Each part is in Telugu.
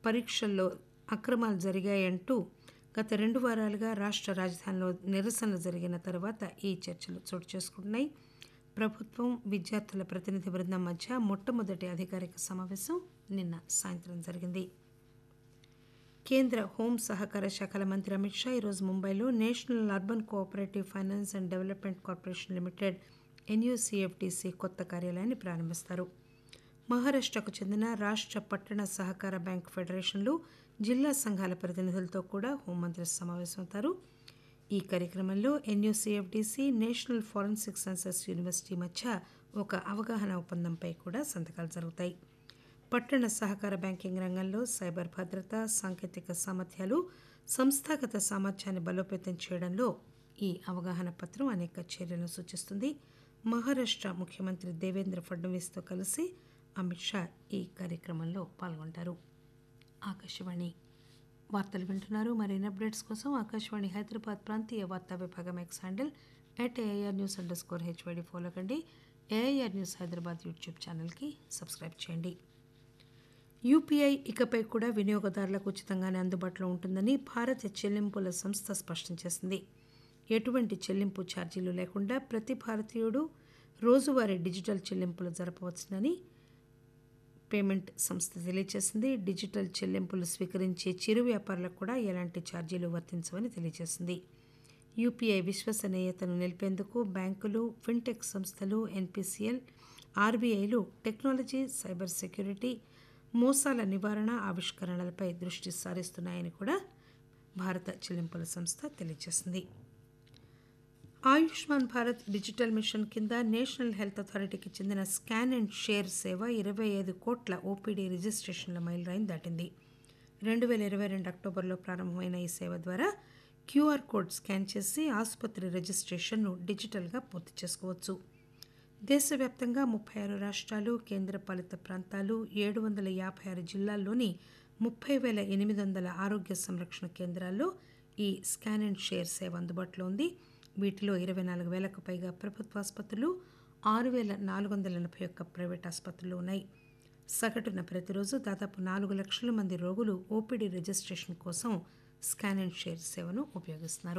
పరీక్షల్లో అక్రమాలు జరిగాయంటూ గత రెండు వారాలుగా రాష్ట్ర రాజధానిలో నిరసనలు జరిగిన తర్వాత ఈ చర్చలు చోటు చేసుకుంటున్నాయి ప్రభుత్వం విద్యార్థుల ప్రతినిధి బృందం మధ్య మొట్టమొదటి అధికారిక సమావేశం నిన్న సాయంత్రం జరిగింది కేంద్ర హోం సహకార శాఖల మంత్రి అమిత్ షా ఈరోజు ముంబైలో national urban cooperative finance and development corporation limited NUCFDC కొత్త కార్యాలయాన్ని ప్రారంభిస్తారు మహారాష్టకు చెందిన రాష్ట్ర పట్టణ సహకార బ్యాంక్ ఫెడరేషన్లు జిల్లా సంఘాల ప్రతినిధులతో కూడా హోంమంత్రి సమావేశమవుతారు ఈ కార్యక్రమంలో NUCFDC national forensic sciences university మధ్య ఒక అవగాహన ఒప్పందంపై కూడా సంతకాలు జరుగుతాయి పట్టణ సహకార బ్యాంకింగ్ రంగంలో సైబర్ భద్రత సాంకేతిక సామర్థ్యాలు సంస్థాగత సామర్థ్యాన్ని బలోపేతం చేయడంలో ఈ అవగాహన పత్రం అనేక చర్యలను సూచిస్తుంది మహారాష్ట్ర ముఖ్యమంత్రి దేవేంద్ర ఫడ్నవీస్తో కలిసి అమిత్ షా ఈ కార్యక్రమంలో పాల్గొంటారు ఆకాశవాణి వార్తలు వింటున్నారు మరిన్ని అప్డేట్స్ కోసం ఆకాశవాణి హైదరాబాద్ ప్రాంతీయ వార్తా విభాగం X handle at AIR news underscore HYD follow కండి ఏఐఆర్ న్యూస్ హైదరాబాద్ యూట్యూబ్ ఛానల్కి సబ్స్క్రైబ్ చేయండి యూపీఐ ఇకపై కూడా వినియోగదారులకు ఉచితంగానే అందుబాటులో ఉంటుందని భారత చెల్లింపుల సంస్థ స్పష్టం చేసింది ఎటువంటి చెల్లింపు ఛార్జీలు లేకుండా ప్రతి భారతీయుడు రోజువారీ డిజిటల్ చెల్లింపులు జరపవచ్చునని పేమెంట్ సంస్థ తెలియజేసింది డిజిటల్ చెల్లింపులు స్వీకరించే చిరు వ్యాపారులకు కూడా ఎలాంటి ఛార్జీలు వర్తించవని తెలియజేసింది యూపీఐ విశ్వసనీయతను నిలిపేందుకు బ్యాంకులు ఫిన్టెక్ సంస్థలు ఎన్పిసిఎల్ ఆర్బీఐలు టెక్నాలజీ సైబర్ సెక్యూరిటీ మోసాల నివారణ ఆవిష్కరణలపై దృష్టి సారిస్తున్నాయని కూడా భారత చెల్లింపుల సంస్థ తెలియజేసింది ఆయుష్మాన్ భారత్ డిజిటల్ మిషన్ కింద నేషనల్ హెల్త్ అథారిటీకి చెందిన స్కాన్ అండ్ షేర్ సేవ ఇరవై ఐదు కోట్ల ఓపీడీ రిజిస్ట్రేషన్ల మైలురాయిని దాటింది రెండు వేల ఇరవై రెండు అక్టోబర్లో ప్రారంభమైన ఈ సేవ ద్వారా క్యూఆర్ కోడ్ స్కాన్ చేసి ఆసుపత్రి రిజిస్ట్రేషన్ను డిజిటల్గా పూర్తి చేసుకోవచ్చు దేశవ్యాప్తంగా ముప్పై ఆరు రాష్ట్రాలు కేంద్రపాలిత ప్రాంతాలు ఏడు వందల యాభై ఆరు జిల్లాల్లోని ముప్పై వేల ఎనిమిది వందల ఆరోగ్య సంరక్షణ కేంద్రాల్లో ఈ స్కాన్ అండ్ షేర్ సేవ అందుబాటులో ఉంది వీటిలో ఇరవై నాలుగు వేలకు పైగా ప్రభుత్వ ఆసుపత్రులు ఆరు వేల నాలుగు వందల ఎనభై ఒక్క ప్రైవేట్ ఆసుపత్రులు ఉన్నాయి సగటున ప్రతిరోజు దాదాపు నాలుగు లక్షల మంది రోగులు ఓపీడీ రిజిస్ట్రేషన్ కోసం స్కాన్ అండ్ షేర్ సేవను ఉపయోగిస్తున్నారు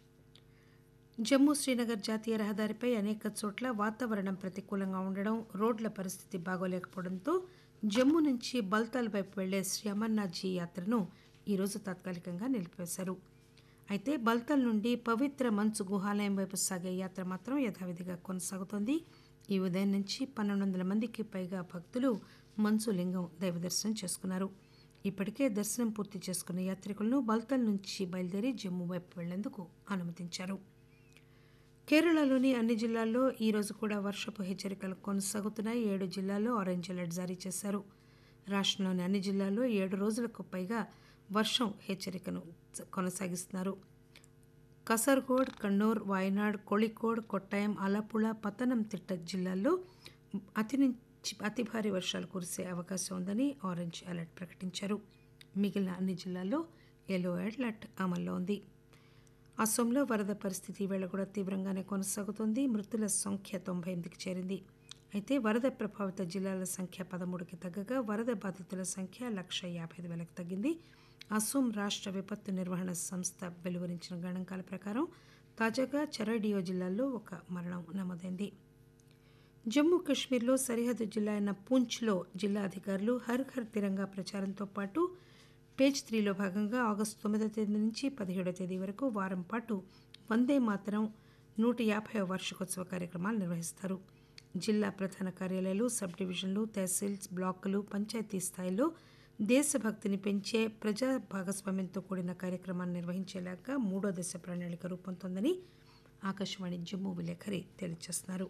జమ్మూ శ్రీనగర్ జాతీయ రహదారిపై అనేక చోట్ల వాతావరణం ప్రతికూలంగా ఉండడం రోడ్ల పరిస్థితి బాగోలేకపోవడంతో జమ్మూ నుంచి బల్తాల్ వైపు వెళ్లే శ్రీ అమర్నాథ్జీ యాత్రను ఈరోజు తాత్కాలికంగా నిలిపివేశారు అయితే బల్తాల్ నుండి పవిత్ర మంచు గుహాలయం వైపు సాగే యాత్ర మాత్రం యథావిధిగా కొనసాగుతోంది ఈ ఉదయం నుంచి పన్నెండు వందల మందికి పైగా భక్తులు మంచు లింగం దైవ దర్శనం చేసుకున్నారు ఇప్పటికే దర్శనం పూర్తి చేసుకున్న యాత్రికులను బల్తాల్ నుంచి బయలుదేరి జమ్మూ వైపు వెళ్లేందుకు అనుమతించారు కేరళలోని అన్ని జిల్లాల్లో ఈ రోజు కూడా వర్షపు హెచ్చరికలు కొనసాగుతున్నాయి ఏడు జిల్లాల్లో ఆరెంజ్ అలర్ట్ జారీ చేశారు రాష్ట్రంలోని అన్ని జిల్లాల్లో ఏడు రోజులకు పైగా వర్షం హెచ్చరికను కొనసాగిస్తున్నారు కసర్గోడ్ కన్నూర్ వాయనాడ్ కోళికోడ్ కొట్టాయం ఆలపుళ పతనంతిట్ట జిల్లాల్లో అతి నుంచి అతి భారీ వర్షాలు కురిసే అవకాశం ఉందని ఆరెంజ్ అలర్ట్ ప్రకటించారు మిగిలిన అన్ని జిల్లాల్లో ఎల్లో అలర్ట్ అమల్లో ఉంది అసోంలో వరద పరిస్థితి వేళ కూడా తీవ్రంగానే కొనసాగుతోంది మృతుల సంఖ్య తొంభై ఎనిమిదికి చేరింది అయితే వరద ప్రభావిత జిల్లాల సంఖ్య పదమూడుకి తగ్గగా వరద బాధితుల సంఖ్య లక్ష యాభై ఐదు వేలకు తగ్గింది అసోం రాష్ట్ర విపత్తు నిర్వహణ సంస్థ వెలువరించిన గణాంకాల ప్రకారం తాజాగా చరైడియో జిల్లాలో ఒక మరణం నమోదైంది జమ్మూ కాశ్మీర్లో సరిహద్దు జిల్లా అయిన పూంచ్లో జిల్లా అధికారులు హర్ ఘర్ తిరంగా ప్రచారంతో పాటు పేజ్ త్రీలో భాగంగా ఆగస్టు తొమ్మిదో తేదీ నుంచి పదిహేడో తేదీ వరకు వారం పాటు వందే మాతరం నూట యాభై వార్షికోత్సవ కార్యక్రమాలు నిర్వహిస్తారు జిల్లా ప్రధాన కార్యాలయాలు సబ్ డివిజన్లు తహసీల్స్ బ్లాకులు పంచాయతీ స్థాయిలో దేశభక్తిని పెంచే ప్రజా భాగస్వామ్యంతో కూడిన కార్యక్రమాన్ని నిర్వహించేలాగా మూడో దశ ప్రణాళిక రూపొందుతోందని ఆకాశవాణి జమ్మూ విలేకరి తెలియజేస్తున్నారు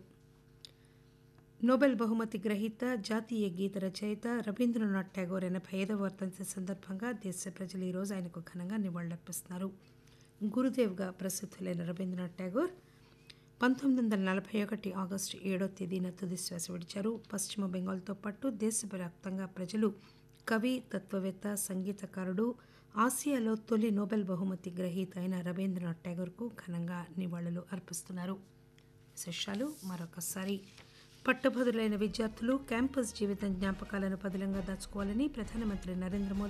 నోబెల్ బహుమతి గ్రహీత జాతీయ గీత రచయిత రవీంద్రనాథ్ ఠాగూర్ ఎనభై ఐదవ వర్ధంతి సందర్భంగా దేశ ప్రజలు ఈరోజు ఆయనకు ఘనంగా నివాళులర్పిస్తున్నారు గురుదేవ్గా ప్రసిద్ధులైన రవీంద్రనాథ్ ఠాగూర్ పంతొమ్మిది వందల నలభై ఒకటి ఆగస్టు ఏడో తేదీన తుది శ్వాస విడిచారు పశ్చిమ బెంగాల్తో పాటు దేశవ్యాప్తంగా ప్రజలు కవి తత్వవేత్త సంగీతకారుడు ఆసియాలో తొలి నోబెల్ బహుమతి గ్రహీత అయిన రవీంద్రనాథ్ ఠాగూర్కు ఘనంగా నివాళులు అర్పిస్తున్నారు విశేషాలు మరొకసారి పట్టభద్రులైన విద్యార్థులు క్యాంపస్ జీవితం జ్ఞాపకాలను పదిలంగా దాచుకోవాలని ప్రధానమంత్రి నరేంద్ర మోదీ